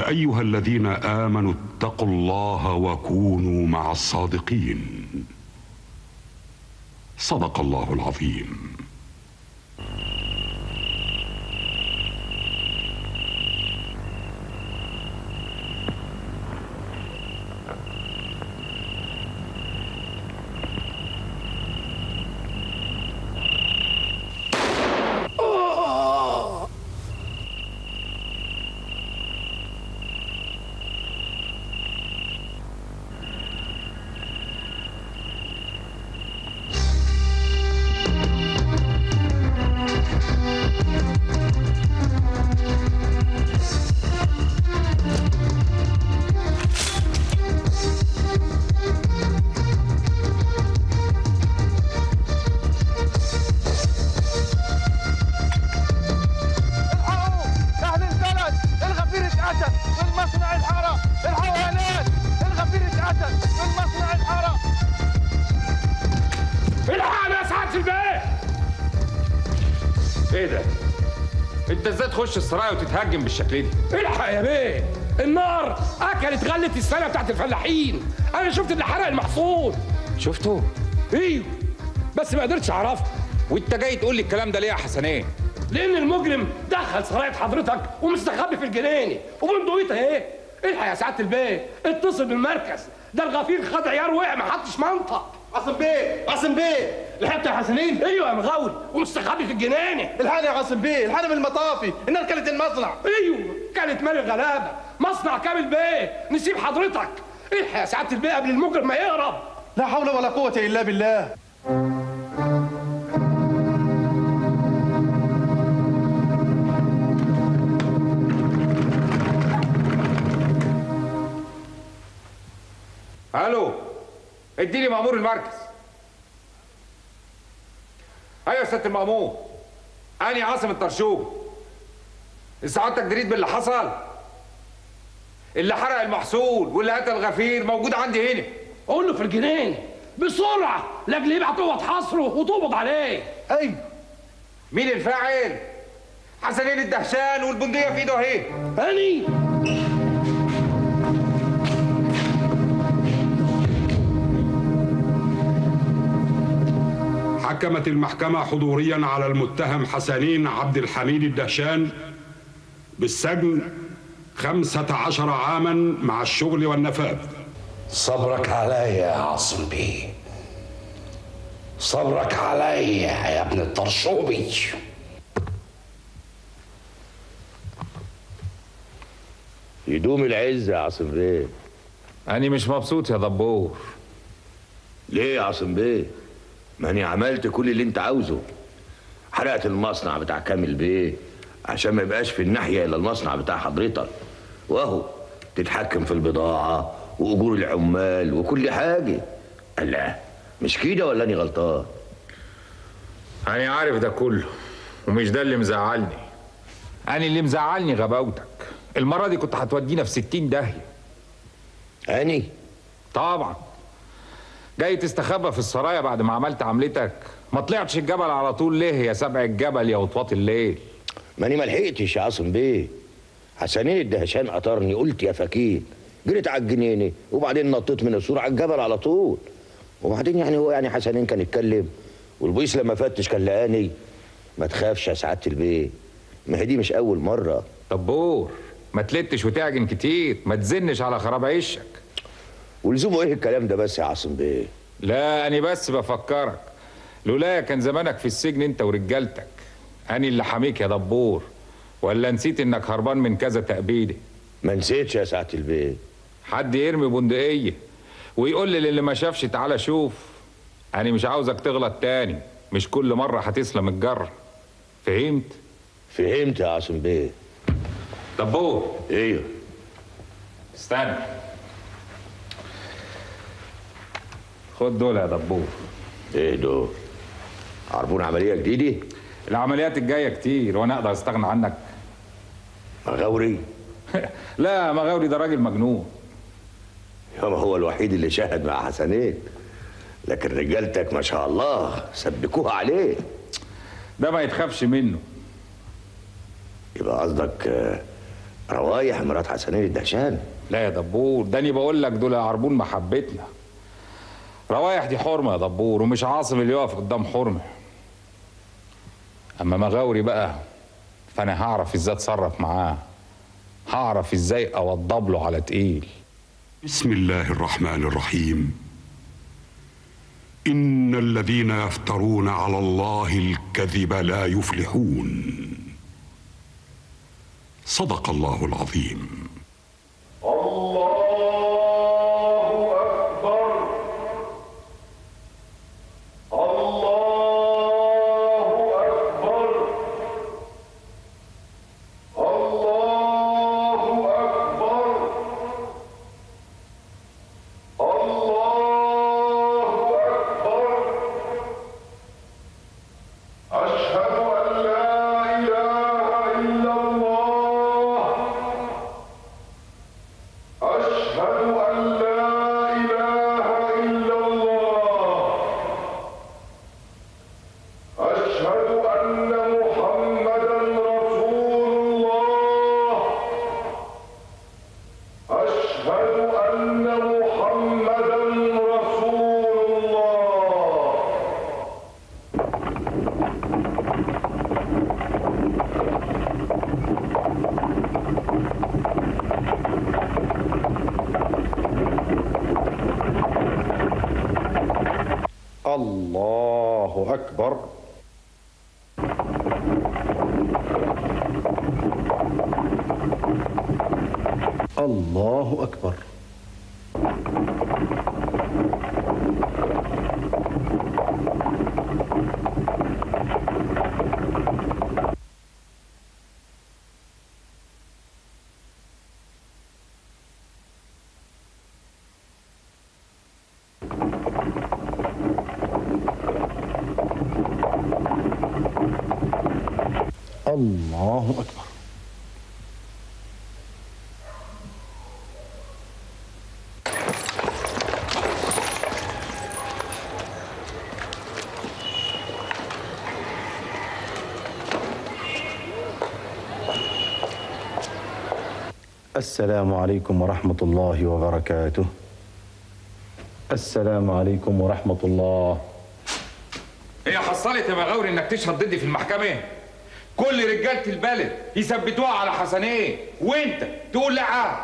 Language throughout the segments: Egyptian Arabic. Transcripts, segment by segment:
يا ايها الذين امنوا اتقوا الله وكونوا مع الصادقين صدق الله العظيم الحقوا اهل البلد الغفير اتقتل من مصنع الحاره الحقوا يا ناس الغفير اتقتل من مصنع الحاره الحقنا يا سعاده البيت ايه ده؟ انت ازاي تخش السرايا وتتهجم بالشكل ده؟ الحق يا بيه النار اكلت غله السنه بتاعت الفلاحين انا شفت اللي حرق المحصول شفته؟ ايوه بس ما قدرتش اعرفه وانت جاي تقول لي الكلام ده ليه يا حسنين؟ لان المجرم دخل سرايه حضرتك ومستخبي في الجنينه وبندقيتها ايه الحق يا سعاده البيه اتصل بالمركز ده الغفير خد عيار وقع ما حطش منطق عاصم بيه عاصم بيه لحقت يا حسنين ايوه يا مغاول ومستخبي في الجنينه الحقني يا عاصم بيه الحقني من المطافي النار كانت المصنع ايوه كانت مال الغلابه مصنع كامل بيه نسيب حضرتك الحق يا سعاده البيه قبل المجرم ما يهرب لا حول ولا قوه الا بالله الو اديني مأمور المركز ايوه يا سياده المأمور اني عاصم الطرشوب سعادتك دريد باللي حصل اللي حرق المحصول واللي قتل غفير موجود عندي هنا قول له في الجنينه بسرعه لاجل يبعت قوه حصره وتقبض عليه ايوه مين الفاعل حسنين الدهشان والبندقيه في ايده اهي هاني حكمت المحكمة حضوريا على المتهم حسنين عبد الحميد الدهشان بالسجن خمسة عشر عاما مع الشغل والنفاذ صبرك عليا يا عاصم بيه صبرك عليا يا ابن الطرشوبي يدوم العز يا عاصم بيه أنا مش مبسوط يا دبور ليه يا عاصم بيه ما أنا عملت كل اللي انت عاوزه حرقت المصنع بتاع كامل بيه عشان ما يبقاش في الناحية إلا المصنع بتاع حضرتك وأهو تتحكم في البضاعة وأجور العمال وكل حاجة الله مش كده ولا أني غلطان أنا عارف ده كله ومش ده اللي مزعلني أنا اللي مزعلني غباوتك المرة دي كنت هتودينا في ستين داهية أني طبعا جاي تستخبى في السرايا بعد ما عملت عملتك ما طلعتش الجبل على طول ليه يا سبع الجبل يا وطواط الليل ماني ما لحقتش يا عاصم بيه حسنين الدهشان قطرني قلت يا فكين جريت على الجنينه وبعدين نطيت من السور على الجبل على طول وبعدين يعني هو يعني حسنين كان يتكلم والبوليس لما فتش كان لقاني ما تخافش يا سعاده البيه ما هي دي مش اول مره دبور ما تلتش وتعجن كتير ما تزنش على خراب عيشك ولزومه ايه الكلام ده بس يا عاصم بيه لا أنا بس بفكرك لولايا كان زمانك في السجن أنت ورجالتك أنا اللي حاميك يا دبور ولا نسيت إنك هربان من كذا تأبيدة ما نسيتش يا سعاده البيه حد يرمي بندقية ويقول لي للي ما شافش تعالى شوف أنا مش عاوزك تغلط تاني مش كل مرة هتسلم الجرة فهمت؟ فهمت يا عاصم بيه دبور ايوه استنى خد دول يا دبور ايه دول عربون عمليه جديده العمليات الجاية كتير وأنا أقدر أستغنى عنك مغاوري لا مغاوري ده راجل مجنون ياما هو الوحيد اللي شاهد مع حسنين لكن رجالتك ما شاء الله سبكوها عليه ده ما يتخافش منه يبقى قصدك آه، روايح مرات حسنين الدهشان لا يا دبور داني بقول لك دول عربون محبتنا روايح دي حرمه يا دبور ومش عاصم اللي يقف قدام حرمه اما مغاوري بقى فانا هعرف ازاي اتصرف معاه هعرف ازاي اوضب له على تقيل بسم الله الرحمن الرحيم ان الذين يفترون على الله الكذب لا يفلحون صدق الله العظيم أشهد أن لا إله إلا الله أشهد أن لا إله إلا الله أشهد أن محمدا رسول الله أشهد أن محمدا رسول الله الله أكبر الله أكبر الله أكبر السلام عليكم ورحمة الله وبركاته السلام عليكم ورحمة الله هي حصلت يا مغاوري انك تشهد ضدي في المحكمه كل رجاله البلد يثبتوها على حسنين وانت تقول لا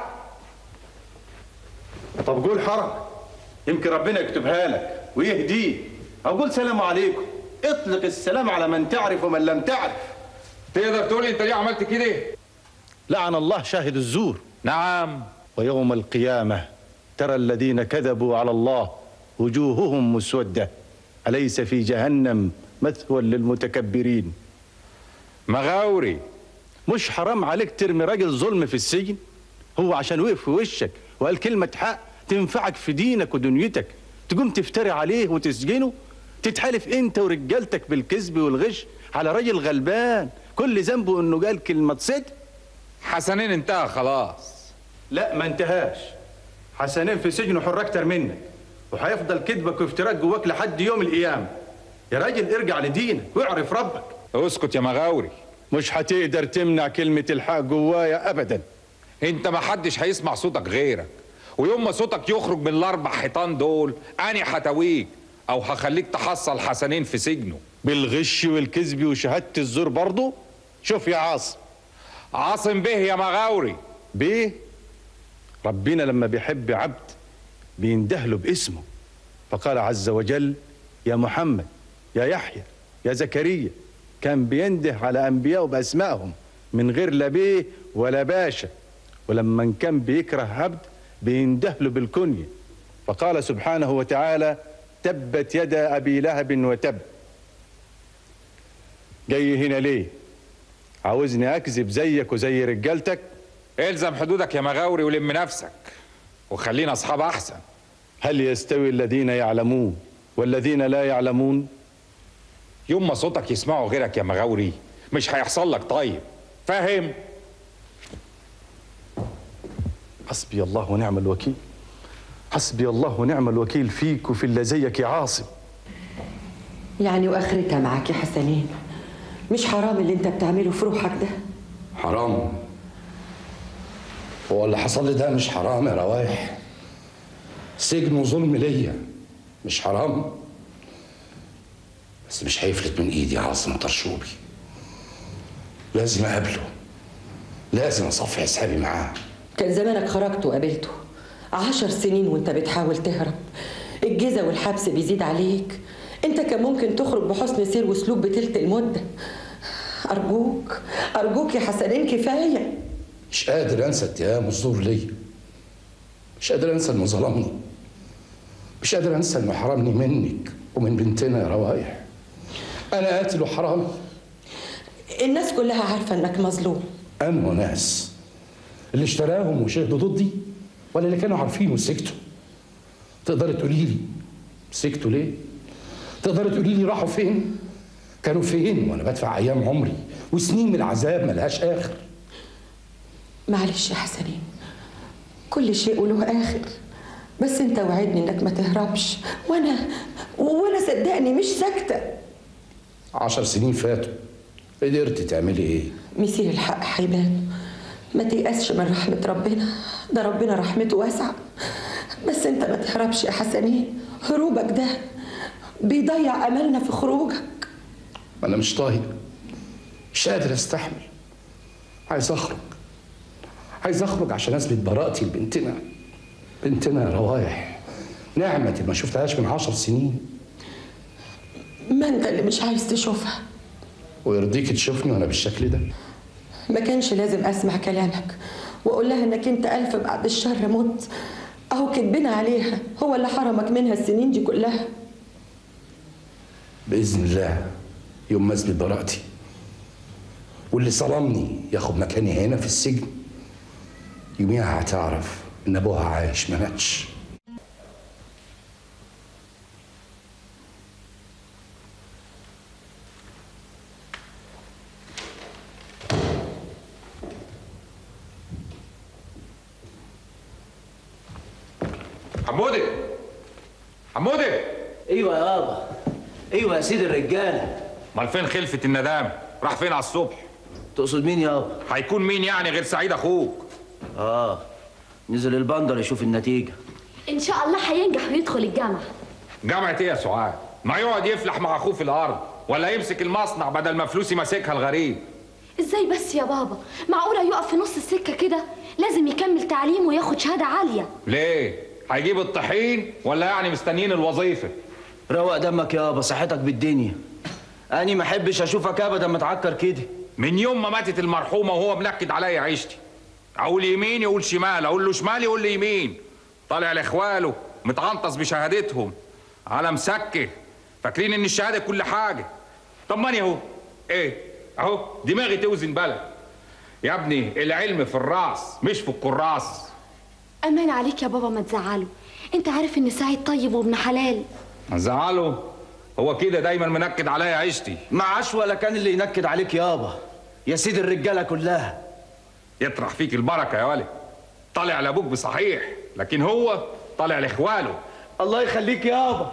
طب قول حرج يمكن ربنا يكتبها لك ويهديه أو قول سلام عليكم اطلق السلام على من تعرف ومن لم تعرف تقدر تقول لي انت ليه عملت كده لعن الله شاهد الزور نعم ويوم القيامة ترى الذين كذبوا على الله وجوههم مسودة أليس في جهنم مثوى للمتكبرين مغاوري مش حرام عليك ترمي راجل ظلم في السجن هو عشان وقف في وشك وقال كلمة حق تنفعك في دينك ودنيتك تقوم تفتري عليه وتسجنه تتحالف انت ورجالتك بالكذب والغش على راجل غلبان كل ذنبه انه قال كلمة صدق حسنين انتهى خلاص لا ما انتهاش حسنين في سجن حر اكتر منك وهيفضل كذبك وافتراك جواك لحد يوم القيامة يا راجل ارجع لدينك واعرف ربك اسكت يا مغاوري مش هتقدر تمنع كلمة الحق جوايا أبدا انت ما حدش هيسمع صوتك غيرك ويوم ما صوتك يخرج من الاربع حيطان دول اني هتويك او هخليك تحصل حسنين في سجنه بالغش والكذب وشهادة الزور برضه شوف يا عاصم عاصم به يا مغاوري بيه ربنا لما بيحب عبد بيندهله باسمه فقال عز وجل يا محمد يا يحيى يا زكريا كان بينده على أنبيائه بأسمائهم من غير لا بيه ولا باشا ولما كان بيكره عبد بيندهله بالكنية فقال سبحانه وتعالى تبت يدا أبي لهب وتب جاي هنا ليه عاوزني أكذب زيك وزي رجالتك الزم حدودك يا مغاوري ولم نفسك وخلينا اصحاب احسن هل يستوي الذين يعلمون والذين لا يعلمون يوم ما صوتك يسمعه غيرك يا مغاوري مش هيحصل لك طيب فاهم حسبي الله ونعم الوكيل حسبي الله ونعم الوكيل فيك وفي اللي زيك يا عاصم يعني واخرتها معاك يا حسنين مش حرام اللي انت بتعمله في روحك ده حرام هو اللي حصل لي ده مش حرام يا روايح سجن وظلم ليا مش حرام بس مش هيفلت من ايدي يا عاصم طرشوبي لازم اقابله لازم اصفي حسابي معاه كان زمانك خرجت وقابلته عشر سنين وانت بتحاول تهرب الجزا والحبس بيزيد عليك انت كان ممكن تخرج بحسن سير وسلوك بتلت المدة أرجوك أرجوك يا حسنين كفاية مش قادر انسى اتهام الزور ليا مش قادر انسى انه ظلمني مش قادر انسى انه حرمني منك ومن بنتنا يا روايح انا قاتل وحرامي الناس كلها عارفة انك مظلوم انه ناس اللي اشتراهم وشهدوا ضدي ولا اللي كانوا عارفين وسكتوا تقدري تقولي لي سكتوا ليه تقدري تقولي لي راحوا فين كانوا فين وانا بدفع ايام عمري وسنين من العذاب ملهاش اخر معلش يا حسنين كل شيء وله آخر بس انت وعدني انك ما تهربش وانا وانا صدقني مش ساكتة عشر سنين فاتوا قدرتي تعملي ايه مسير الحق هيبان ما تيأسش من رحمة ربنا ده ربنا رحمته واسعة بس انت ما تهربش يا حسنين هروبك ده بيضيع املنا في خروجك انا مش طايق مش قادر استحمل عايز اخرج عايز اخرج عشان اثبت براءتي لبنتنا بنتنا يا روايح نعمة اللي ما شفتهاش من عشر سنين ما انت اللي مش عايز تشوفها ويرضيك تشوفني وانا بالشكل ده ما كانش لازم اسمع كلامك واقول لها انك انت الف بعد الشر مت اهو كدبنا عليها هو اللي حرمك منها السنين دي كلها باذن الله يوم ما اثبت براءتي واللي ظلمني ياخد مكاني هنا في السجن يوميها هتعرف ان ابوها عايش ما ماتش حمودي حمودي ايوه يابا ايوه يا سيدي الرجاله امال فين خلفة الندام راح فين على الصبح تقصد مين يابا هيكون مين يعني غير سعيد اخوك اه نزل البندر يشوف النتيجه ان شاء الله هينجح ويدخل الجامعه جامعة ايه يا سعاد ما يقعد يفلح مع اخوه في الارض ولا يمسك المصنع بدل ما فلوسي ماسكها الغريب ازاي بس يا بابا معقوله يقف في نص السكه كده لازم يكمل تعليمه وياخد شهاده عاليه ليه هيجيب الطحين ولا يعني مستنيين الوظيفه روق دمك يابا صحتك بالدنيا اني ما احبش اشوفك ابدا متعكر كده من يوم ما ماتت المرحومه وهو منكد عليا عيشتي اقول يمين يقول شمال اقول له شمال يقول لي يمين طالع لاخواله متعنطص بشهادتهم على مسكه فاكرين ان الشهاده كل حاجه طب ماني اهو ايه اهو دماغي توزن بلد يا ابني العلم في الراس مش في الكراس امان عليك يا بابا ما تزعله انت عارف ان سعيد طيب وابن حلال زعله هو كده دايما منكد عليا عيشتي معاش ولا كان اللي ينكد عليك يابا يا سيدي الرجاله كلها يطرح فيك البركه يا ولد طالع لابوك بصحيح لكن هو طالع لاخواله الله يخليك يابا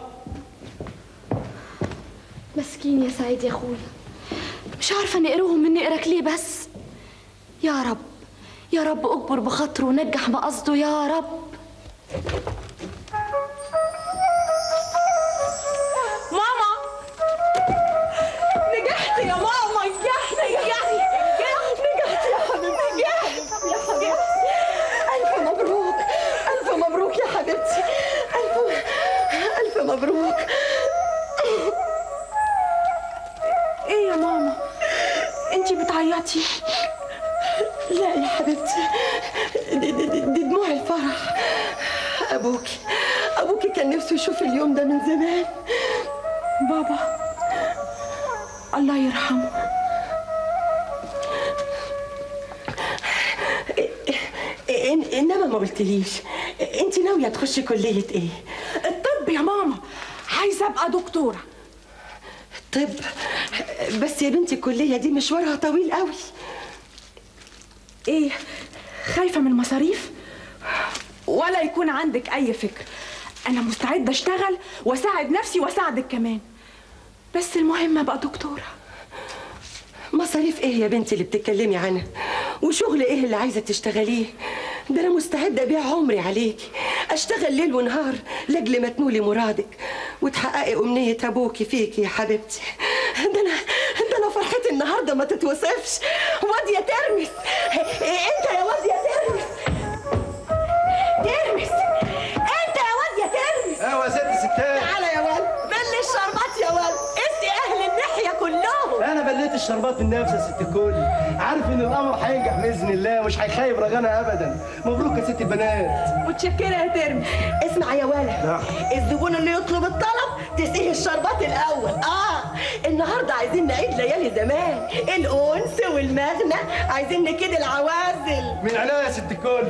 مسكين يا سعيد يا اخويا مش عارفه نقرهم من نقرك ليه بس يا رب يا رب اكبر بخاطره ونجح بقصده يا رب ماما نجحت يا ماما نجحت نجحت نجحت يا حبيبتي نجحت يا حبيبتي ألف مبروك ألف مبروك يا حبيبتي ألف ألف مبروك ايه يا ماما انتي بتعيطي لا يا حبيبتي دي, دي, دي, دي دموع الفرح أبوكي أبوكي كان نفسه يشوف اليوم ده من زمان بابا الله يرحمه إن إنما ما قلتليش أنت ناوية تخشي كلية إيه؟ الطب يا ماما عايزه ابقى دكتوره طب بس يا بنتي الكلية دي مشوارها طويل قوي ايه خايفه من المصاريف ولا يكون عندك اي فكر انا مستعده اشتغل واساعد نفسي واساعدك كمان بس المهم ابقى دكتوره مصاريف إيه يا بنتي اللي بتتكلمي عنها؟ وشغل إيه اللي عايزة تشتغليه؟ ده انا مستعده ابيع عمري عليكي اشتغل ليل ونهار لاجل ما تنولي مرادك وتحققي امنيه ابوكي فيكي يا حبيبتي ده انا ده انا فرحتي النهارده ما تتوصفش واد يا ترمس إيه انت يا واد يا ترمس ترمس انت يا واد يا ترمس ايوه يا ست الستات تعالى يا ولد بل الشربات يا ولد اسقي اهل الناحيه كلهم انا بليت الشربات النفس يا ست الكل عارف ان الامر هينجح باذن الله ومش هيخيب رجانا ابدا مبروك يا ست البنات متشكره يا ترمس اسمع يا ولد نعم. الزبون اللي يطلب الطلب تسقيه الشربات الاول اه النهارده عايزين نعيد ليالي زمان الانس والمغنى عايزين نكيد العوازل من عينيا يا ست الكل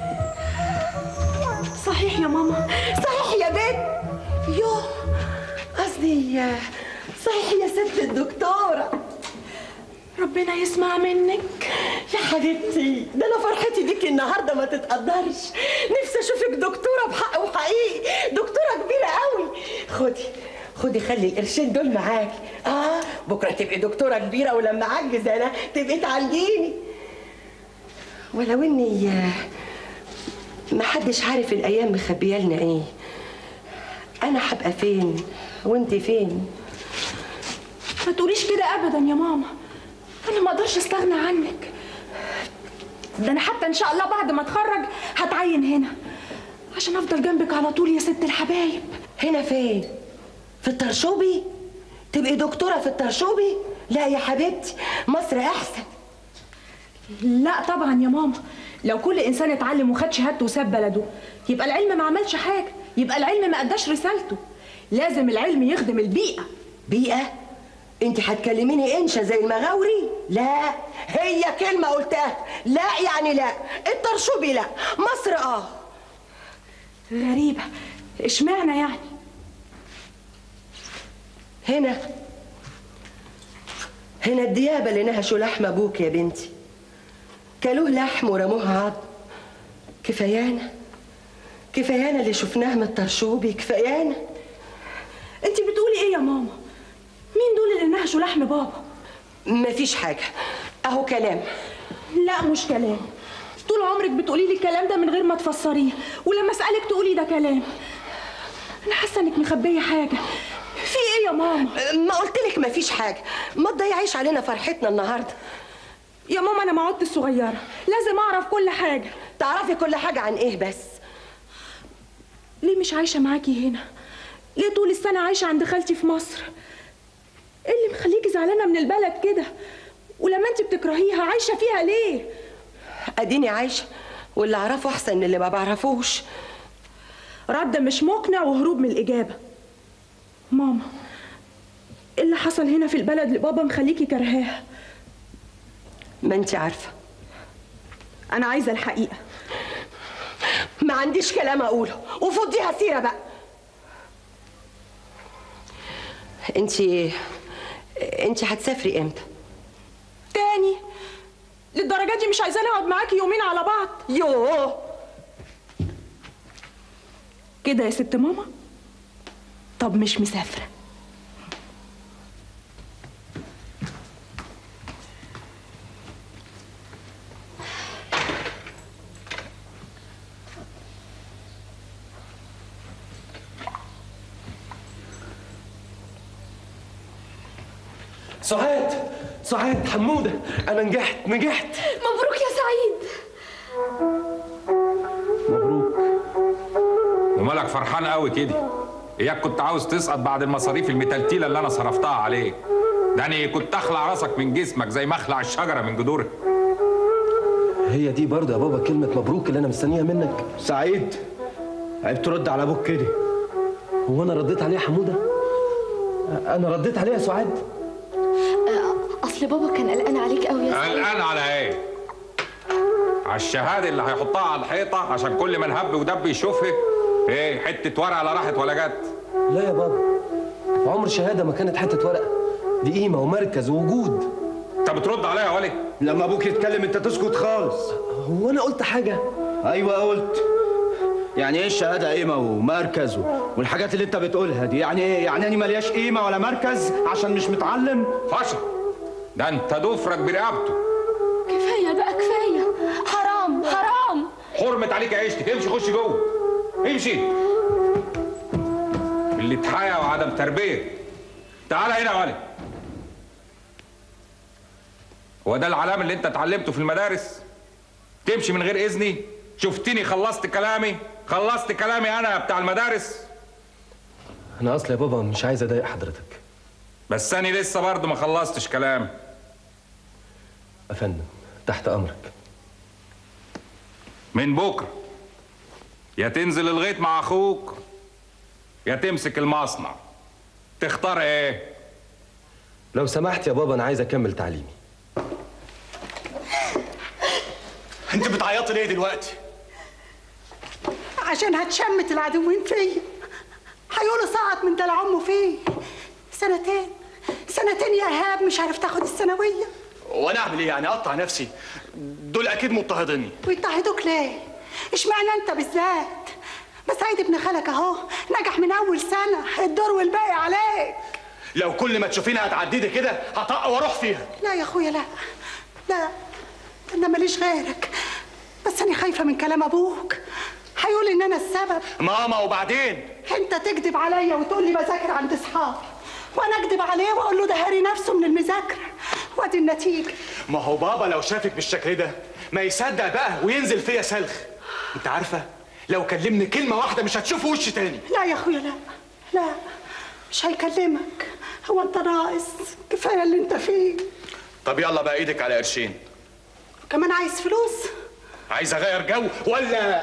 صحيح يا ماما صحيح يا بنت يوه قصدي صحيح يا ست الدكتوره ربنا يسمع منك يا حبيبتي ده انا فرحتي بيكي النهارده ما تتقدرش نفسي اشوفك دكتوره بحق وحقيقي دكتوره كبيره قوي خدي خدي خلي القرشين دول معاكي اه بكره تبقي دكتوره كبيره ولما اعجز انا تبقي تعالجيني ولو اني ما حدش عارف الايام مخبيه لنا ايه انا هبقى فين وانت فين ما تقوليش كده ابدا يا ماما انا ما اقدرش استغنى عنك ده انا حتى ان شاء الله بعد ما اتخرج هتعين هنا عشان افضل جنبك على طول يا ست الحبايب هنا فين في الطرشوبي تبقي دكتوره في الطرشوبي لا يا حبيبتي مصر احسن لا طبعا يا ماما لو كل انسان اتعلم وخد شهادته وساب بلده يبقى العلم ما عملش حاجه يبقى العلم ما اداش رسالته لازم العلم يخدم البيئه بيئه انت هتكلميني انشا زي المغاوري لا هي كلمه قلتها لا يعني لا الطرشوبي لا مصر اه غريبه اشمعنى يعني هنا هنا الديابه اللي نهشوا لحم ابوك يا بنتي كلوه لحم ورموه عظم كفايانا كفايانا اللي شفناه من الطرشوبي كفايانا انت بتقولي ايه يا ماما مين دول اللي نهشوا لحم بابا مفيش حاجه اهو كلام لا مش كلام طول عمرك بتقولي لي الكلام ده من غير ما تفسريه ولما اسالك تقولي ده كلام انا حاسه انك مخبيه حاجه في ايه يا ماما ما قلت لك مفيش حاجه ما تضيعيش علينا فرحتنا النهارده يا ماما انا ما عدت الصغيره لازم اعرف كل حاجه تعرفي كل حاجه عن ايه بس ليه مش عايشه معاكي هنا ليه طول السنه عايشه عند خالتي في مصر ايه اللي مخليكي زعلانه من البلد كده ولما انت بتكرهيها عايشه فيها ليه اديني عايشه واللي اعرفه احسن من اللي ما بعرفوش رد مش مقنع وهروب من الاجابه ماما ايه اللي حصل هنا في البلد لبابا مخليكي كرهاها ما انت عارفه انا عايزه الحقيقه ما عنديش كلام اقوله وفضيها سيره بقى انت انت هتسافري امتى تاني للدرجه دي مش عايزاني اقعد معاكي يومين على بعض يوه كده يا ست ماما طب مش مسافره سعاد سعاد حموده انا نجحت نجحت مبروك يا سعيد ومالك فرحان قوي كده اياك كنت عاوز تسقط بعد المصاريف المتلتيله اللي انا صرفتها عليك ده انا كنت اخلع راسك من جسمك زي ما اخلع الشجره من جذورها هي دي برضه يا بابا كلمه مبروك اللي انا مستنيها منك سعيد عيب ترد على ابوك كده هو انا رديت عليه يا حموده انا رديت عليه يا سعاد اصل بابا كان قلقان عليك قوي يا سعيد قلقان على ايه على الشهاده اللي هيحطها على الحيطه عشان كل ما نهب ودب يشوفها ايه حته ورقه لا راحت ولا جت لا يا بابا عمر شهاده ما كانت حته ورقه دي قيمه ومركز ووجود انت بترد عليا يا ولي لما ابوك يتكلم انت تسكت خالص هو انا قلت حاجه ايوه قلت يعني ايه الشهاده قيمه ومركز و- والحاجات اللي انت بتقولها دي يعني ايه يعني انا ملياش قيمه ولا مركز عشان مش متعلم فشل ده انت ضفرك برقبته كفايه بقى كفايه حرام حرام حرمت عليك عيشتك امشي خش جوه امشي اللي اتحايا وعدم تربيه تعال هنا يا ولد هو ده العلام اللي انت اتعلمته في المدارس تمشي من غير اذني شفتني خلصت كلامي خلصت كلامي انا بتاع المدارس انا اصلا يا بابا مش عايز اضايق حضرتك بس انا لسه برضه ما خلصتش كلام يا فندم تحت امرك من بكره يا تنزل الغيط مع اخوك يا تمسك المصنع تختار ايه لو سمحت يا بابا انا عايز اكمل تعليمي انت بتعيطي ليه دلوقتي عشان هتشمت العدوين فيا هيقولوا سقط من دلع امه فيه سنتين سنتين يا ايهاب مش عارف تاخد الثانويه وانا اعمل ايه يعني اقطع نفسي دول اكيد مضطهديني ويضطهدوك ليه اشمعنى انت بالذات بس عيد ابن خالك اهو نجح من اول سنه الدور والباقي عليك لو كل ما تشوفيني هتعديدي كده هطق واروح فيها لا يا اخويا لا لا انا ماليش غيرك بس انا خايفه من كلام ابوك هيقول ان انا السبب ماما وبعدين انت تكذب عليا وتقول لي بذاكر عند اصحابي وانا اكذب عليه واقول له ده هاري نفسه من المذاكره وادي النتيجه ما هو بابا لو شافك بالشكل ده ما يصدق بقى وينزل فيا سلخ انت عارفه لو كلمني كلمه واحده مش هتشوف وشي تاني لا يا اخويا لا لا مش هيكلمك هو انت ناقص كفايه اللي انت فيه طب يلا بقى ايدك على قرشين كمان عايز فلوس عايز اغير جو ولا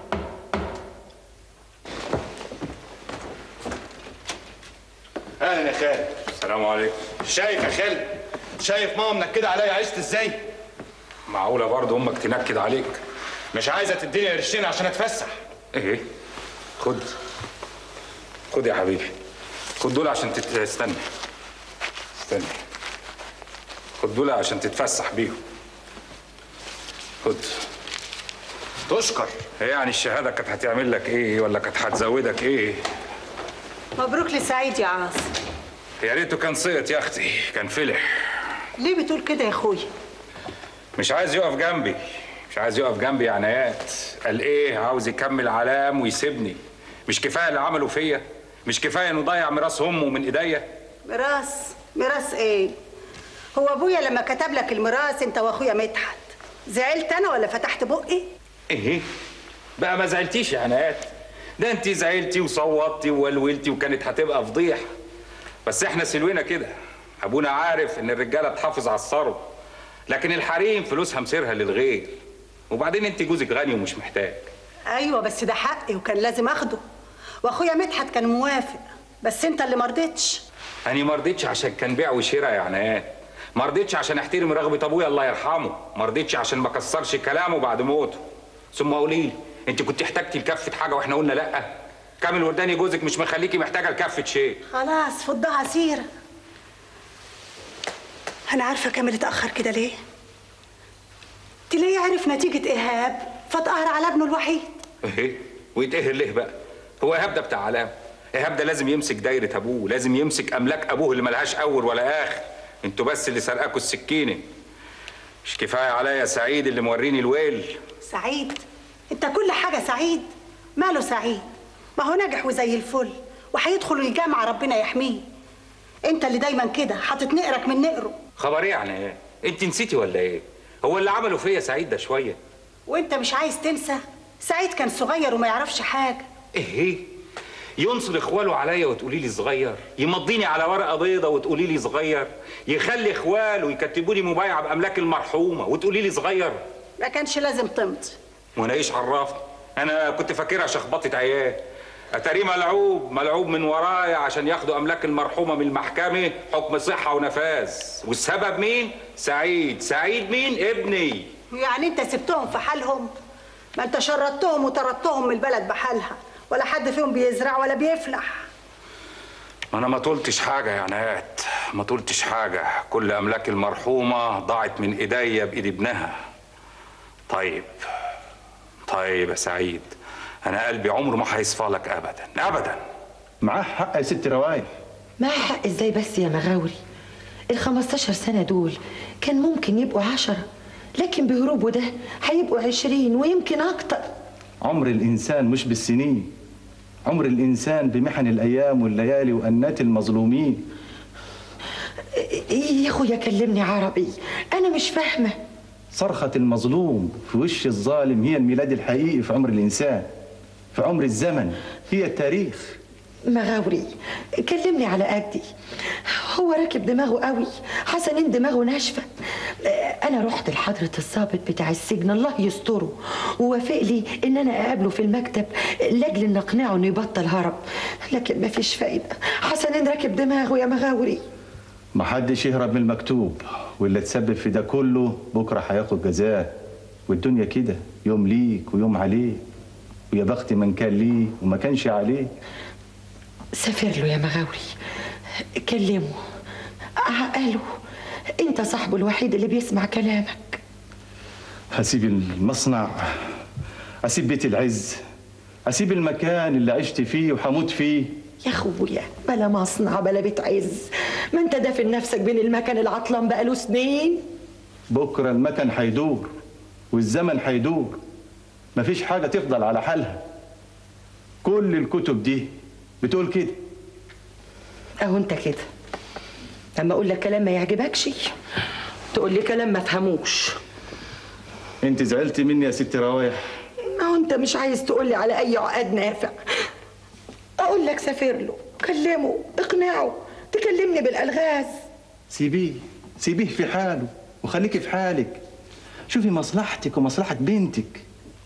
اهلا يا خالد السلام عليكم شايف يا خالد شايف ماما منكده عليا عشت ازاي معقوله برضه امك تنكد عليك مش عايزه تديني قرشين عشان اتفسح ايه خد خد يا حبيبي خد دول عشان تت... استنى استنى خد دول عشان تتفسح بيهم خد تشكر هي يعني الشهاده كانت هتعمل لك ايه ولا كانت هتزودك ايه مبروك لسعيد يا عاصم يا ريته كان سقط يا اختي كان فلح ليه بتقول كده يا اخويا مش عايز يقف جنبي مش عايز يقف جنبي يا عنايات قال ايه عاوز يكمل علام ويسيبني مش كفايه اللي عمله فيا مش كفايه انه ضيع ميراث امه من ايديا ميراث ميراث ايه هو ابويا لما كتب لك الميراث انت واخويا مدحت زعلت انا ولا فتحت بقي ايه بقى ما زعلتيش يا عنايات ده انت زعلتي وصوتي وولولتي وكانت هتبقى فضيحه بس احنا سلوينا كده ابونا عارف ان الرجاله تحافظ على الثروه لكن الحريم فلوسها مسيرها للغير وبعدين انت جوزك غني ومش محتاج ايوه بس ده حقي وكان لازم اخده واخويا مدحت كان موافق بس انت اللي مرضتش أنا ما رضيتش عشان كان بيع وشراء يا عنايات ما رضيتش عشان احترم رغبة أبويا الله يرحمه ما رضيتش عشان ما كسرش كلامه بعد موته ثم قولي لي أنت كنت احتجتي لكفة حاجة وإحنا قلنا لأ كامل ورداني جوزك مش مخليكي محتاجة لكفة شيء خلاص فضها سيره انا عارفه كامل اتاخر كده ليه تلاقيه عرف نتيجه ايهاب فاتقهر على ابنه الوحيد ايه ويتقهر ليه بقى هو إيهاب ده بتاع علام إيهاب ده لازم يمسك دايرة أبوه لازم يمسك أملاك أبوه اللي ملهاش أول ولا آخر أنتوا بس اللي سرقاكوا السكينة مش كفاية عليا سعيد اللي موريني الويل سعيد انت كل حاجه سعيد ماله سعيد ما هو ناجح وزي الفل وهيدخل الجامعه ربنا يحميه انت اللي دايما كده حاطط نقرك من نقره خبر ايه يعني ايه؟ انت نسيتي ولا ايه؟ هو اللي عمله فيا سعيد ده شويه وانت مش عايز تنسى سعيد كان صغير وما يعرفش حاجه ايه؟ ينصر اخواله عليا وتقولي لي صغير يمضيني على ورقه بيضه وتقولي لي صغير يخلي اخواله يكتبوا لي مبايعه باملاك المرحومه وتقولي لي صغير ما كانش لازم تمضي وانا ايش عرفني انا كنت فاكرها شخبطه عيال اتاريه ملعوب ملعوب من ورايا عشان ياخدوا املاك المرحومه من المحكمه حكم صحه ونفاذ والسبب مين سعيد سعيد مين ابني يعني انت سبتهم في حالهم ما انت شردتهم وطردتهم من البلد بحالها ولا حد فيهم بيزرع ولا بيفلح انا ما طولتش حاجه يا عنايات ما طولتش حاجه كل املاك المرحومه ضاعت من ايديا بايد ابنها طيب طيب يا سعيد انا قلبي عمره ما هيصفى لك ابدا ابدا معاه حق يا ست روايح معاه حق ازاي بس يا مغاوري ال 15 سنة دول كان ممكن يبقوا عشرة لكن بهروبه ده هيبقوا عشرين ويمكن أكتر عمر الإنسان مش بالسنين عمر الإنسان بمحن الأيام والليالي وأنات المظلومين يا أخويا كلمني عربي أنا مش فاهمة صرخة المظلوم في وش الظالم هي الميلاد الحقيقي في عمر الإنسان في عمر الزمن هي التاريخ مغاوري كلمني على قدي هو راكب دماغه قوي حسنين دماغه ناشفه انا رحت لحضره الضابط بتاع السجن الله يستره ووافق لي ان انا اقابله في المكتب لاجل ان اقنعه انه يبطل هرب لكن مفيش فايده حسنين راكب دماغه يا مغاوري ما حدش يهرب من المكتوب واللي تسبب في ده كله بكره هياخد جزاه والدنيا كده يوم ليك ويوم عليك ويا بخت من كان ليه وما كانش عليه سافر له يا مغاوري كلمه عقله انت صاحبه الوحيد اللي بيسمع كلامك هسيب المصنع اسيب بيت العز اسيب المكان اللي عشت فيه وحموت فيه يا اخويا بلا مصنع بلا بيت عز ما انت دافن نفسك بين المكان العطلان بقاله سنين بكره المكن هيدور والزمن هيدور مفيش حاجه تفضل على حالها كل الكتب دي بتقول كده اهو انت كده لما اقول لك كلام ما يعجبكش تقول لي كلام ما فهموش انت زعلتي مني يا ست روايح ما هو انت مش عايز تقول لي على اي عقد نافع اقول لك سافر له كلمه اقنعه تكلمني بالالغاز سيبيه سيبيه في حاله وخليكي في حالك شوفي مصلحتك ومصلحة بنتك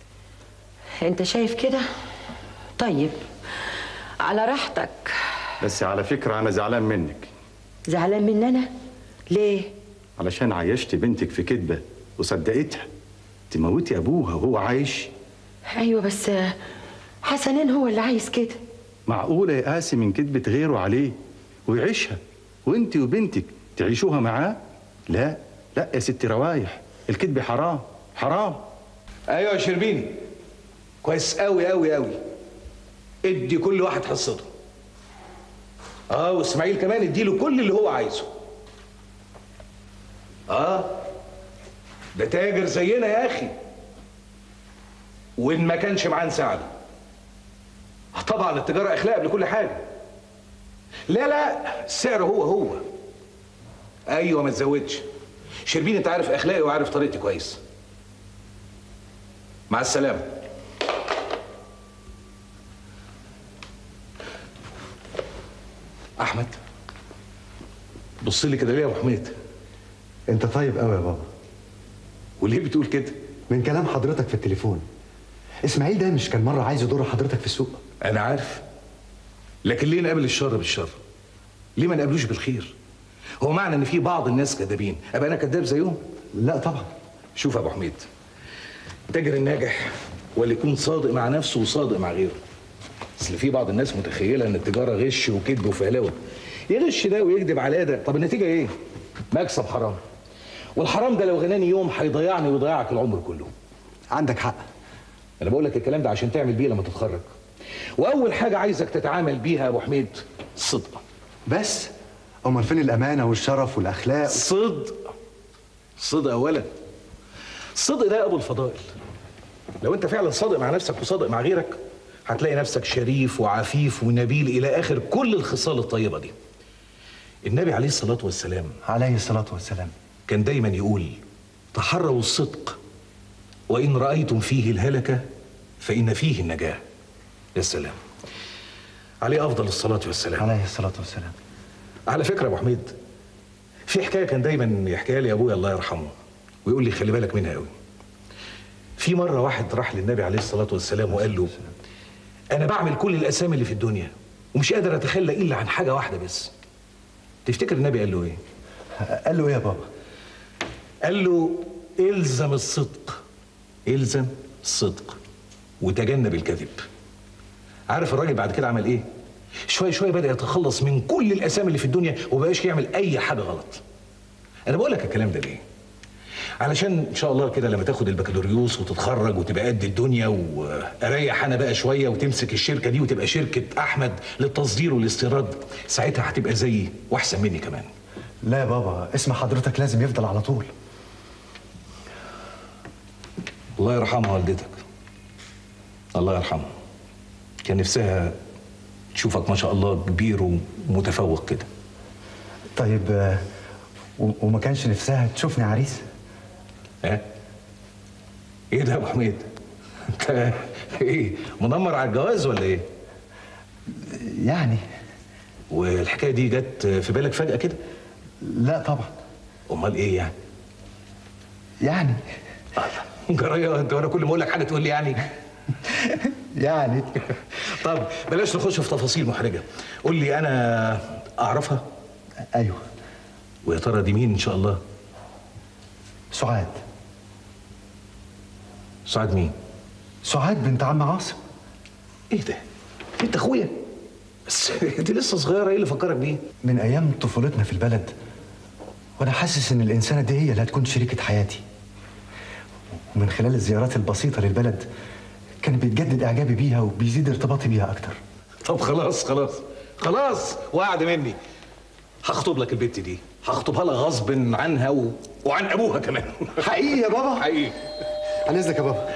انت شايف كده طيب على راحتك بس على فكرة أنا زعلان منك زعلان مننا ليه علشان عيشتي بنتك في كذبة وصدقتها تموتي أبوها وهو عايش ايوه بس حسنين هو اللي عايز كده معقولة يقاسي من كذبة غيره عليه ويعيشها وانت وبنتك تعيشوها معاه لا لا يا ست روايح الكذب حرام حرام ايوه يا شربيني كويس قوي قوي قوي ادي كل واحد حصته اه واسماعيل كمان اديله كل اللي هو عايزه اه ده تاجر زينا يا اخي وان ما كانش معاه نساعده آه طبعا التجاره اخلاق قبل كل حاجه لا لا السعر هو هو ايوه ما تزودش شربين انت عارف اخلاقي وعارف طريقتي كويس مع السلامه احمد بص لي كده ليه يا ابو حميد انت طيب قوي يا بابا وليه بتقول كده من كلام حضرتك في التليفون اسماعيل ده مش كان مره عايز يضر حضرتك في السوق انا عارف لكن ليه نقابل الشر بالشر ليه ما نقابلوش بالخير هو معنى ان في بعض الناس كذابين ابقى انا كذاب زيهم لا طبعا شوف يا ابو حميد التاجر الناجح هو اللي يكون صادق مع نفسه وصادق مع غيره اصل في بعض الناس متخيله ان التجاره غش وكذب وفهلوه يغش ده ويكذب على ده طب النتيجه ايه مكسب حرام والحرام ده لو غناني يوم هيضيعني ويضيعك العمر كله عندك حق انا بقول لك الكلام ده عشان تعمل بيه لما تتخرج واول حاجه عايزك تتعامل بيها يا ابو حميد الصدق بس امال فين الامانه والشرف والاخلاق صدق صدق اولا الصدق ده ابو الفضائل لو انت فعلا صادق مع نفسك وصادق مع غيرك هتلاقي نفسك شريف وعفيف ونبيل الى اخر كل الخصال الطيبه دي النبي عليه الصلاه والسلام عليه الصلاه والسلام كان دايما يقول تحروا الصدق وان رايتم فيه الهلكه فان فيه النجاه يا سلام عليه افضل الصلاه والسلام عليه الصلاه والسلام على فكره يا ابو حميد في حكايه كان دايما يحكيها لي ابويا الله يرحمه ويقول لي خلي بالك منها قوي في مره واحد راح للنبي عليه الصلاه والسلام وقال له انا بعمل كل الاسامي اللي في الدنيا ومش قادر اتخلى الا عن حاجه واحده بس تفتكر النبي قال له ايه قال له ايه يا بابا قال له الزم الصدق الزم الصدق وتجنب الكذب عارف الراجل بعد كده عمل ايه شويه شويه بدا يتخلص من كل الاسامي اللي في الدنيا ومبقاش يعمل اي حاجه غلط انا بقول لك الكلام ده ليه علشان ان شاء الله كده لما تاخد البكالوريوس وتتخرج وتبقى قد الدنيا واريح انا بقى شويه وتمسك الشركه دي وتبقى شركه احمد للتصدير والاستيراد ساعتها هتبقى زيي واحسن مني كمان لا يا بابا اسم حضرتك لازم يفضل على طول الله يرحمها والدتك الله يرحمها كان نفسها تشوفك ما شاء الله كبير ومتفوق كده طيب آه، و- وما كانش نفسها تشوفني عريس ها ايه ده يا ابو حميد انت ايه منمر على الجواز ولا ايه يعني والحكايه دي جت في بالك فجاه كده لا طبعا امال ايه يعني يعني جرايه انت وانا كل ما اقول لك حاجه تقول لي يعني يعني طب بلاش نخش في تفاصيل محرجه قول لي انا اعرفها ايوه ويا ترى دي مين ان شاء الله سعاد سعاد مين سعاد بنت عم عاصم ايه ده انت اخويا بس دي لسه صغيره ايه اللي فكرك بيه من ايام طفولتنا في البلد وانا حاسس ان الانسانه دي هي اللي هتكون شريكه حياتي ومن خلال الزيارات البسيطه للبلد كان بيتجدد اعجابي بيها وبيزيد ارتباطي بيها اكتر طب خلاص خلاص خلاص وقعد مني هخطب لك البت دي هخطبها لك غصب عنها و... وعن ابوها كمان حقيقي يا بابا حقيقي عن اذنك يا بابا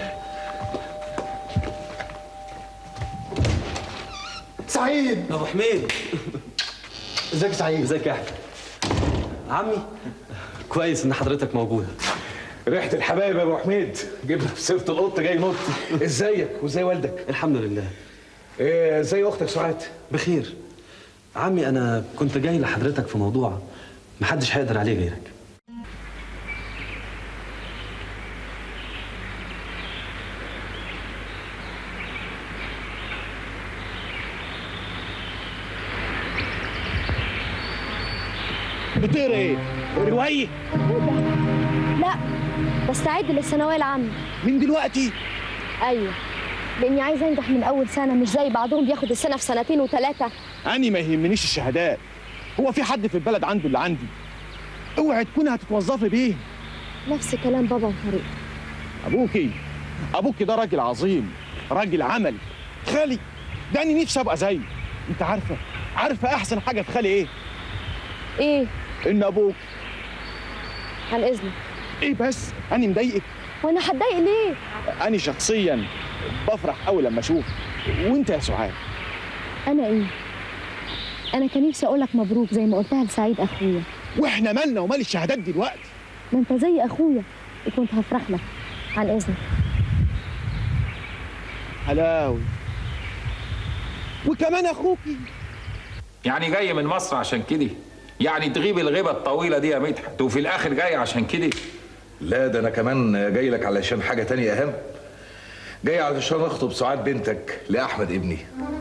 سعيد ابو حميد ازيك يا سعيد ازيك يا احمد عمي كويس ان حضرتك موجوده ريحه الحبايب يا ابو حميد جبنا في سيره القط جاي نط ازيك وازاي والدك الحمد لله ايه ازاي اختك سعاد بخير عمي انا كنت جاي لحضرتك في موضوع محدش هيقدر عليه غيرك بتقرا ايه؟ روايه؟ لا بستعد للثانوية العامة من دلوقتي؟ أيوة لأني عايزة أنجح من أول سنة مش زي بعضهم بياخد السنة في سنتين وثلاثة أنا ما يهمنيش الشهادات هو في حد في البلد عنده اللي عندي اوعي تكوني هتتوظفي بيه نفس كلام بابا وفريق ابوكي ابوكي ده راجل عظيم راجل عمل خالي ده انا نفسي ابقى زيه انت عارفه عارفه احسن حاجه في خالي ايه إيه ان ابوك عن إذنك ايه بس انا مضايقك وأنا هتضايق ليه؟ انا شخصيا بفرح قوي لما اشوف وانت يا سعاد أنا إيه؟ أنا كان نفسي أقولك مبروك زي ما قلتها لسعيد أخويا واحنا مالنا ومال الشهادات دلوقتي ما أنت زي أخويا وكنت هفرح لك عن إذنك حلاوي وكمان اخوكي يعني جاي من مصر عشان كده يعني تغيب الغيبة الطويلة دي يا مدحت وفي الآخر جاي عشان كده لا ده انا كمان جاي لك علشان حاجه تانية اهم جاي علشان اخطب سعاد بنتك لاحمد ابني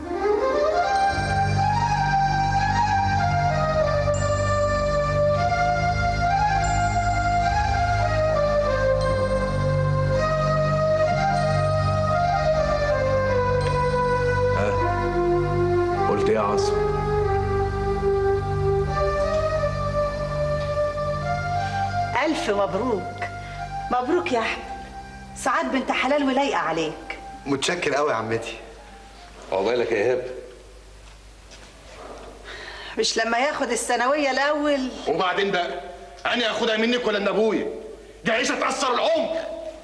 ها قلت ايه يا عاصم ألف مبروك مبروك يا أحمد سعاد بنت حلال ولايقة عليك متشكر قوي يا عمتي عقبالك يا ايهاب مش لما ياخد الثانوية الأول وبعدين بقى انا اخدها منك ولا من ابويا دي عيشه تاثر العمر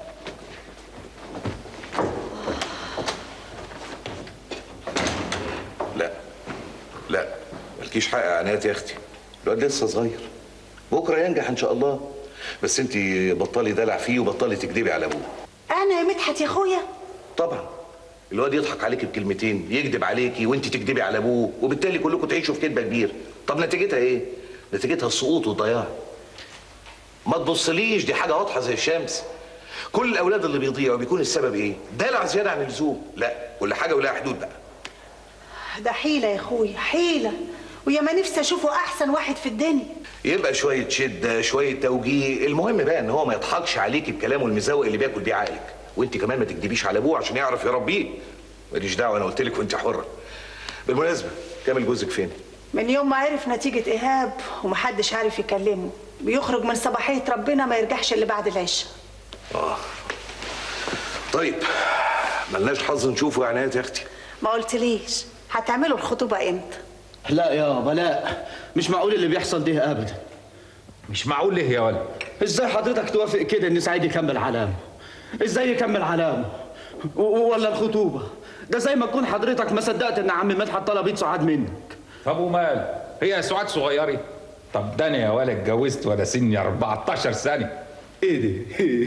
لا لا مالكيش حق يا عنايات يا اختي الواد لسه صغير بكره ينجح ان شاء الله بس انت بطلي دلع فيه وبطلي تكدبي على ابوه أنا يا مدحت يا أخويا طبعا الواد يضحك عليكي بكلمتين يكذب عليكي وانت تكدبي على ابوه وبالتالي كلكم تعيشوا في كدبه كبير طب نتيجتها ايه نتيجتها السقوط والضياع ما تبصليش دي حاجه واضحه زي الشمس كل الاولاد اللي بيضيعوا بيكون السبب ايه دلع زياده عن اللزوم لا كل حاجه ولها حدود بقى ده حيلة يا أخويا حيلة ويا ما نفسي أشوفه أحسن واحد في الدنيا يبقى شويه شده شويه توجيه المهم بقى ان هو ما يضحكش عليكي بكلامه المزوق اللي بياكل بيه عقلك وانت كمان ما تكدبيش على ابوه عشان يعرف يربيه ماليش دعوه انا قلت لك وانت حره بالمناسبه كامل جوزك فين من يوم ما عرف نتيجة إيهاب ومحدش عارف يكلمه بيخرج من صباحية ربنا ما يرجعش اللي بعد العشاء اه طيب ملناش حظ نشوفه يا عنايات يا اختي ما قلتليش هتعملوا الخطوبة إمتى لا يابا لا مش معقول اللي بيحصل ده ابدا مش معقول ليه يا ولد ازاي حضرتك توافق كده ان سعيد يكمل علامه ازاي يكمل علامه و- و- ولا الخطوبه ده زي ما تكون حضرتك ما صدقت ان عم مدحت طلب ايد سعاد منك طب ومال هي سعاد صغيره طب ده انا يا ولد اتجوزت وانا سني 14 سنه ايه دي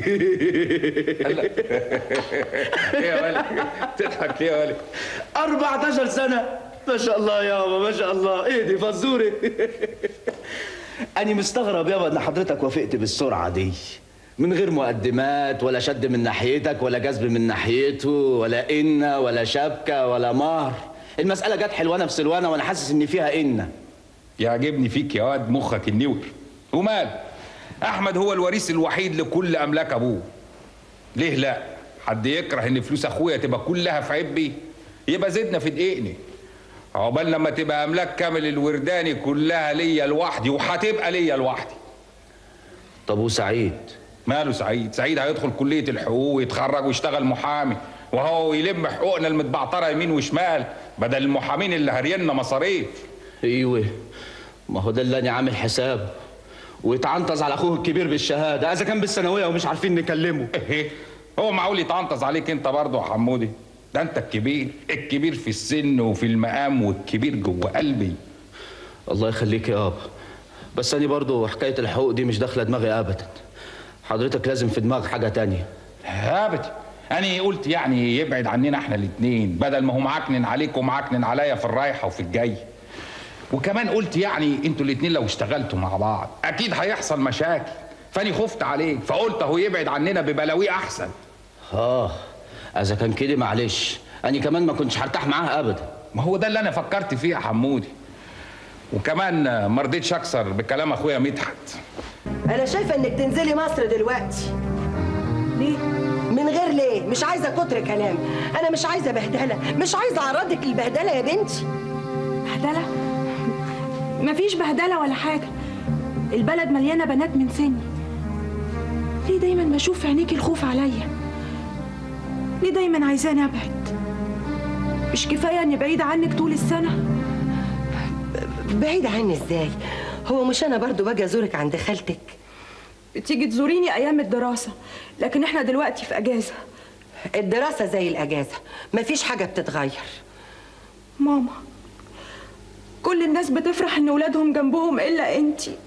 ايه يا ولد تضحك ليه يا ولد 14 سنه ما شاء الله يابا ما شاء الله ايه دي فزوري أنا مستغرب يابا إن حضرتك وافقت بالسرعة دي من غير مقدمات ولا شد من ناحيتك ولا جذب من ناحيته ولا إنة ولا شبكة ولا مهر المسألة جت حلوانة في سلوانة وأنا حاسس إن فيها إنة يعجبني فيك يا واد مخك النور ومال احمد هو الوريث الوحيد لكل املاك ابوه ليه لا حد يكره ان فلوس اخويا تبقى كلها في عبي يبقى زدنا في دقيقني عقبال لما تبقى املاك كامل الورداني كلها ليا لوحدي وهتبقى ليا لوحدي طب وسعيد ماله سعيد سعيد هيدخل كليه الحقوق ويتخرج ويشتغل محامي وهو يلم حقوقنا المتبعتره يمين وشمال بدل المحامين اللي هرينا مصاريف ايوه ما هو ده اللي انا عامل حساب ويتعنطز على اخوه الكبير بالشهاده اذا كان بالثانويه ومش عارفين نكلمه ايه هو معقول يتعنطز عليك انت برضه يا حمودي ده انت الكبير الكبير في السن وفي المقام والكبير جوه قلبي الله يخليك يا ابا بس انا برضو حكايه الحقوق دي مش داخله دماغي ابدا حضرتك لازم في دماغك حاجه تانية ابدا انا قلت يعني يبعد عننا احنا الاتنين بدل ما هو معكنن عليك ومعكنن عليا في الرايحه وفي الجاي وكمان قلت يعني انتوا الاتنين لو اشتغلتوا مع بعض اكيد هيحصل مشاكل فاني خفت عليك فقلت اهو يبعد عننا ببلاويه احسن اه اذا كان كده معلش انا كمان ما كنتش هرتاح معاها ابدا ما هو ده اللي انا فكرت فيه يا حمودي وكمان ما رضيتش اكسر بكلام اخويا مدحت انا شايفه انك تنزلي مصر دلوقتي ليه من غير ليه مش عايزه كتر كلام انا مش عايزه بهدله مش عايزه اعرضك للبهدله يا بنتي بهدله مفيش بهدله ولا حاجه البلد مليانه بنات من سني ليه دايما بشوف في عينيكي الخوف عليا ليه دايما عايزاني ابعد مش كفايه اني بعيده عنك طول السنه بعيد عني ازاي هو مش انا برضو باجي ازورك عند خالتك بتيجي تزوريني ايام الدراسه لكن احنا دلوقتي في اجازه الدراسه زي الاجازه مفيش حاجه بتتغير ماما كل الناس بتفرح ان ولادهم جنبهم الا انتي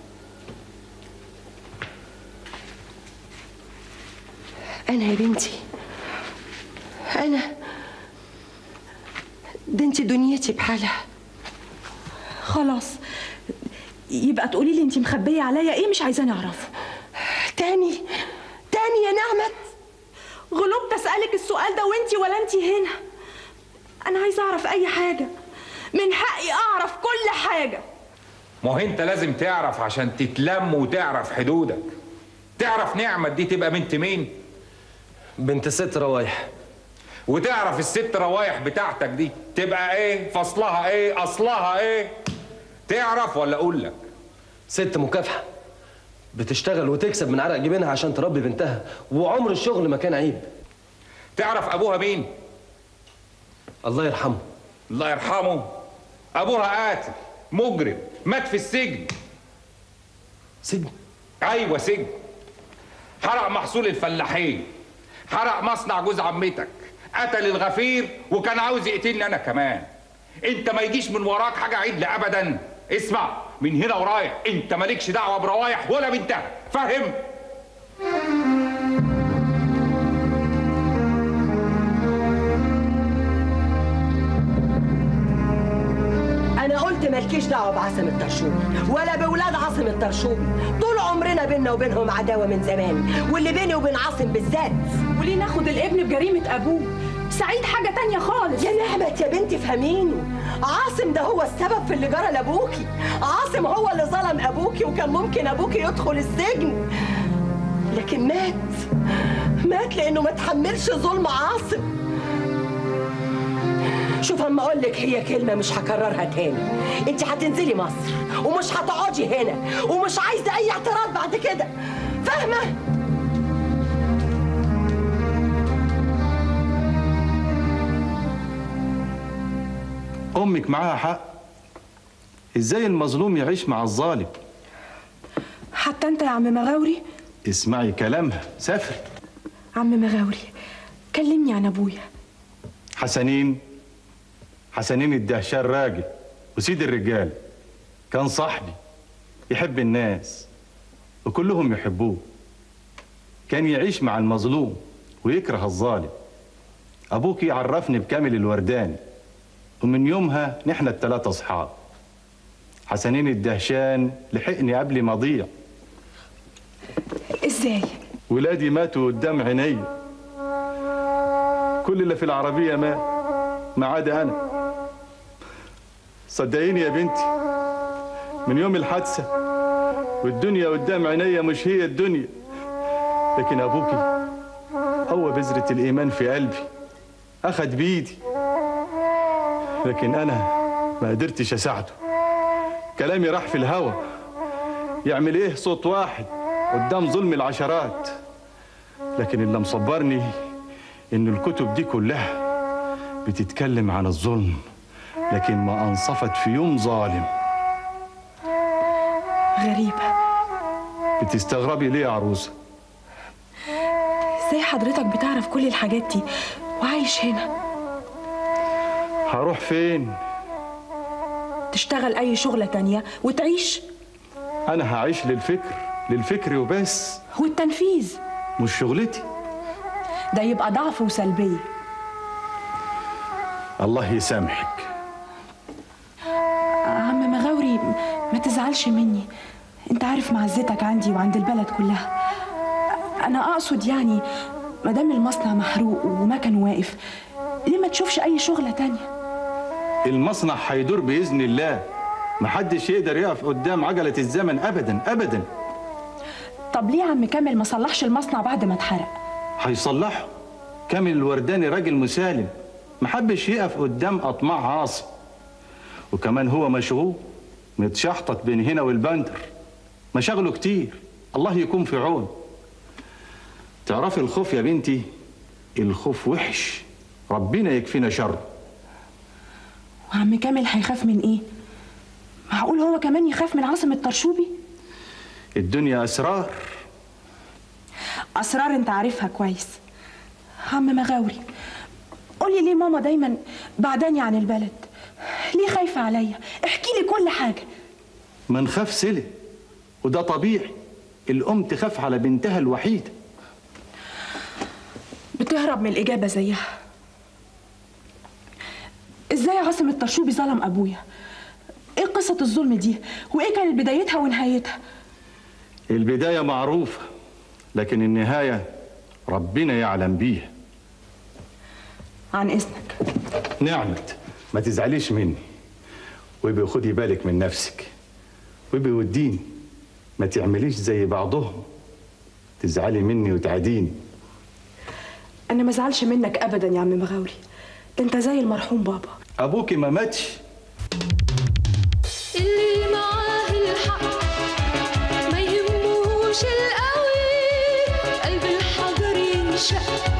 انا يا بنتي انا ده انت دنيتي بحالها خلاص يبقى تقولي لي انت مخبيه عليا ايه مش عايزاني اعرفه تاني تاني يا نعمت غلبت اسالك السؤال ده وانتي ولا انتي هنا انا عايزه اعرف اي حاجه من حقي اعرف كل حاجه ما هو انت لازم تعرف عشان تتلم وتعرف حدودك تعرف نعمة دي تبقى بنت مين بنت ست روايح وتعرف الست روايح بتاعتك دي تبقى ايه فصلها ايه اصلها ايه تعرف ولا اقول لك ست مكافحة بتشتغل وتكسب من عرق جبينها عشان تربي بنتها وعمر الشغل ما كان عيب تعرف ابوها مين الله يرحمه الله يرحمه ابوها قاتل مجرم مات في السجن سجن ايوه سجن حرق محصول الفلاحين حرق مصنع جوز عمتك قتل الغفير وكان عاوز يقتلني انا كمان انت ما يجيش من وراك حاجه عدل ابدا اسمع من هنا ورايح انت مالكش دعوه بروايح ولا بنتها فاهم انا قلت مالكيش دعوه بعاصم الطرشوبي ولا بولاد عاصم الطرشوبي طول عمرنا بينا وبينهم عداوه من زمان واللي بيني وبين عاصم بالذات وليه ناخد الابن بجريمه ابوه سعيد حاجه تانية خالص يا نعمت يا بنتي فهميني عاصم ده هو السبب في اللي جرى لابوكي عاصم هو اللي ظلم ابوكي وكان ممكن ابوكي يدخل السجن لكن مات مات لانه ما تحملش ظلم عاصم شوف اما اقول لك هي كلمه مش هكررها تاني انت هتنزلي مصر ومش هتقعدي هنا ومش عايزه اي اعتراض بعد كده فاهمه امك معاها حق ازاي المظلوم يعيش مع الظالم حتى انت يا عم مغاوري اسمعي كلامها سافر عم مغاوري كلمني عن ابويا حسنين حسنين الدهشان راجل وسيد الرجال كان صاحبي يحب الناس وكلهم يحبوه كان يعيش مع المظلوم ويكره الظالم أبوك عرفني بكامل الورداني ومن يومها نحن التلاتة أصحاب حسنين الدهشان لحقني قبل ما أضيع ازاي ولادي ماتوا قدام عيني كل اللي في العربية مات ما عدا أنا صدقيني يا بنتي من يوم الحادثة والدنيا قدام عينيا مش هي الدنيا لكن أبوكي هو بذرة الإيمان في قلبي أخد بإيدي لكن أنا ما قدرتش أساعده كلامي راح في الهوا يعمل إيه صوت واحد قدام ظلم العشرات لكن اللي مصبرني إن الكتب دي كلها بتتكلم عن الظلم لكن ما أنصفت في يوم ظالم غريبة بتستغربي ليه يا عروسة ازاي حضرتك بتعرف كل الحاجات دي وعايش هنا هروح فين تشتغل اي شغلة تانية وتعيش أنا هعيش للفكر للفكر وبس والتنفيذ مش شغلتي ده يبقى ضعف وسلبية الله يسامحك عم مغاوري ما تزعلش مني انت عارف معزتك عندي وعند البلد كلها انا اقصد يعني ما دام المصنع محروق ومكن واقف ليه ما تشوفش اي شغلة تانية المصنع هيدور بإذن الله محدش يقدر يقف قدام عجلة الزمن أبدا أبدا طب ليه عم كامل ما صلحش المصنع بعد ما اتحرق هيصلحه كامل الورداني راجل مسالم محبش يقف قدام أطماع عاصم وكمان هو مشغول متشحطط بين هنا والبندر مشاغله كتير الله يكون في عون تعرفي الخوف يا بنتي الخوف وحش ربنا يكفينا شره وعم كامل هيخاف من ايه معقول هو كمان يخاف من عاصم الطرشوبي الدنيا أسرار اسرار انت عارفها كويس عم مغاوري قولي ليه ماما دايما بعداني عن البلد ليه خايفة عليا احكي لي كل حاجة ما نخاف سلة وده طبيعي الأم تخاف على بنتها الوحيدة بتهرب من الإجابة زيها ازاي عاصم الطرشوبي ظلم أبويا ايه قصة الظلم دي وايه كانت بدايتها ونهايتها البداية معروفة لكن النهاية ربنا يعلم بيها عن إذنك نعمت ما تزعليش مني ويبقى خدي بالك من نفسك ويبقى وديني ما تعمليش زي بعضهم تزعلي مني وتعاديني أنا ما زعلش منك أبدا يا عم مغاوري ده أنت زي المرحوم بابا أبوكي ما ماتش اللي معاه الحق ما يهموش القوي قلب الحجر ينشق